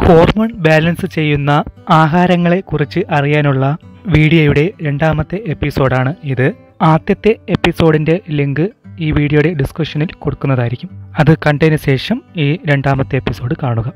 hormone balance ചെയ്യുന്ന ആഹാരങ്ങളെ കുറിച്ച് അറിയാനുള്ള വീഡിയോയുടെ രണ്ടാമത്തെ എപ്പിസോഡാണ് ഇത് ആദ്യത്തെ എപ്പിസോഡിന്റെ ലിങ്ക് ഈ വീഡിയോയുടെ ഡിസ്ക്രിപ്ഷനിൽ കൊടുക്കുന്നതായിരിക്കും അത് കണ്ടതിന് ശേഷം ഈ രണ്ടാമത്തെ എപ്പിസോഡ് കാണുക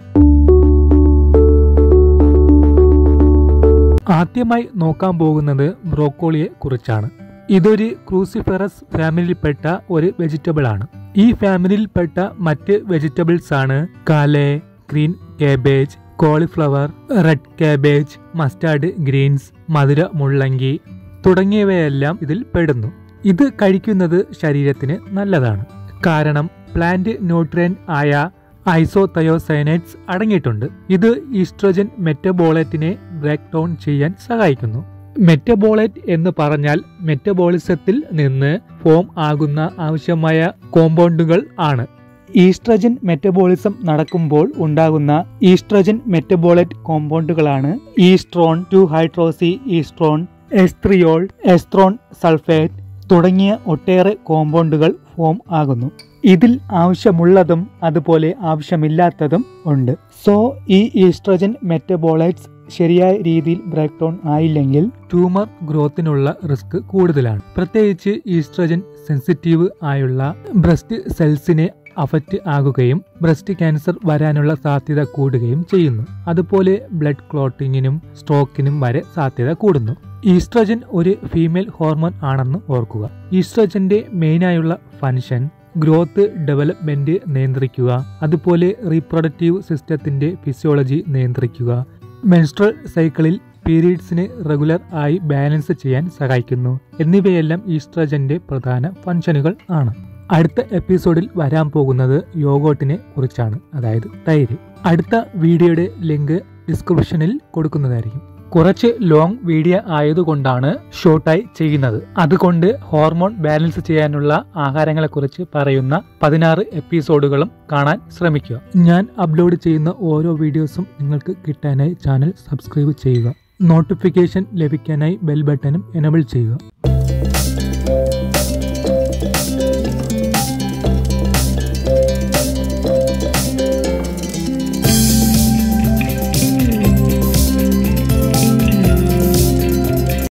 ആദ്യമായി നോക്കാൻ പോകുന്നത് ബ്രോക്കോളിയെ കുറിച്ചാണ് ഇതൊരു ക്രൂസിഫെറസ് ഫാമിലിയിൽപ്പെട്ട ഒരു വെജിറ്റബിൾ ആണ് ഈ ഫാമിലിയിൽപ്പെട്ട മറ്റ് വെജിറ്റബിൾസ് ആണ് kale green cabbage cauliflower red cabbage mustard greens മധുര മുള്ളങ്കി തുടങ്ങിയവയെല്ലാം ഇതിൽ പെടുന്നു ഇത് കഴിക്കുന്നത് ശരീരത്തിന് നല്ലതാണ് കാരണം പ്ലാന്റ് ന്യൂട്രിയൻ ആയ ഐസോതയോസൈനൈറ്റ്സ് അടങ്ങിയിട്ടുണ്ട് ഇത് ഈസ്ട്രോജൻ മെറ്റബോളറ്റിനെ ബ്രേക്ക് ഡൗൺ ചെയ്യാൻ സഹായിക്കുന്നു മെറ്റബോളൈറ്റ് എന്ന് പറഞ്ഞാൽ മെറ്റബോളിസത്തിൽ നിന്ന് ഫോം ആകുന്ന ആവശ്യമായ കോമ്പൗണ്ടുകൾ ആണ് ഈസ്ട്രജൻ മെറ്റബോളിസം നടക്കുമ്പോൾ ഉണ്ടാകുന്ന ഈസ്ട്രജൻ മെറ്റബോളൈറ്റ് കോമ്പൗണ്ടുകളാണ് estrone two hydroxy estrone estriol estrone sulphate തുടങ്ങിയ ഒട്ടേറെ കോമ്പൗണ്ടുകൾ ഫോം ആകുന്നു ഇതിൽ ആവശ്യമുള്ളതും അതുപോലെ ആവശ്യമില്ലാത്തതും ഉണ്ട് സോ ഈ ഈസ്ട്രജൻ മെറ്റബോളൈറ്റ്സ് ശരിയായ രീതിയിൽ ബ്രേക്ക് ഡൗൺ ആയില്ലെങ്കിൽ ട്യൂമർ ഗ്രോത്തിനുള്ള റിസ്ക് കൂടുതലാണ് പ്രത്യേകിച്ച് ഈസ്ട്രജൻ സെൻസിറ്റീവ് ആയുള്ള ബ്രസ്റ്റ് സെൽസിനെ അഫക്റ്റ് ആകുകയും ബ്രസ്റ്റ് ക്യാൻസർ വരാനുള്ള സാധ്യത കൂടുകയും ചെയ്യുന്നു അതുപോലെ ബ്ലഡ് ക്ലോട്ടിങ്ങിനും സ്ട്രോക്കിനും വരെ സാധ്യത കൂടുന്നു ഈസ്ട്രജൻ ഒരു ഫീമെയിൽ ഹോർമോൺ ആണെന്ന് ഓർക്കുക ഈസ്ട്രജന്റെ മെയിനായുള്ള ഫങ്ഷൻ ഗ്രോത്ത് ഡെവലപ്മെന്റ് നിയന്ത്രിക്കുക അതുപോലെ റീപ്രൊഡക്റ്റീവ് സിസ്റ്റത്തിന്റെ ഫിസിയോളജി നിയന്ത്രിക്കുക മെൻസ്ട്രൽ സൈക്കിളിൽ പീരീഡ്സിനെ റെഗുലർ ആയി ബാലൻസ് ചെയ്യാൻ സഹായിക്കുന്നു എന്നിവയെല്ലാം ഈസ്ട്രജന്റെ പ്രധാന ഫങ്ഷനുകൾ ആണ് അടുത്ത എപ്പിസോഡിൽ വരാൻ പോകുന്നത് യോഗോട്ടിനെ കുറിച്ചാണ് അതായത് തൈര് അടുത്ത വീഡിയോയുടെ ലിങ്ക് ഡിസ്ക്രിപ്ഷനിൽ കൊടുക്കുന്നതായിരിക്കും കുറച്ച് ലോങ് വീഡിയോ ആയതുകൊണ്ടാണ് ഷോർട്ടായി ചെയ്യുന്നത് അതുകൊണ്ട് ഹോർമോൺ ബാലൻസ് ചെയ്യാനുള്ള ആഹാരങ്ങളെക്കുറിച്ച് പറയുന്ന പതിനാറ് എപ്പിസോഡുകളും കാണാൻ ശ്രമിക്കുക ഞാൻ അപ്ലോഡ് ചെയ്യുന്ന ഓരോ വീഡിയോസും നിങ്ങൾക്ക് കിട്ടാനായി ചാനൽ സബ്സ്ക്രൈബ് ചെയ്യുക നോട്ടിഫിക്കേഷൻ ലഭിക്കാനായി ബെൽ ബട്ടണും എനബിൾ ചെയ്യുക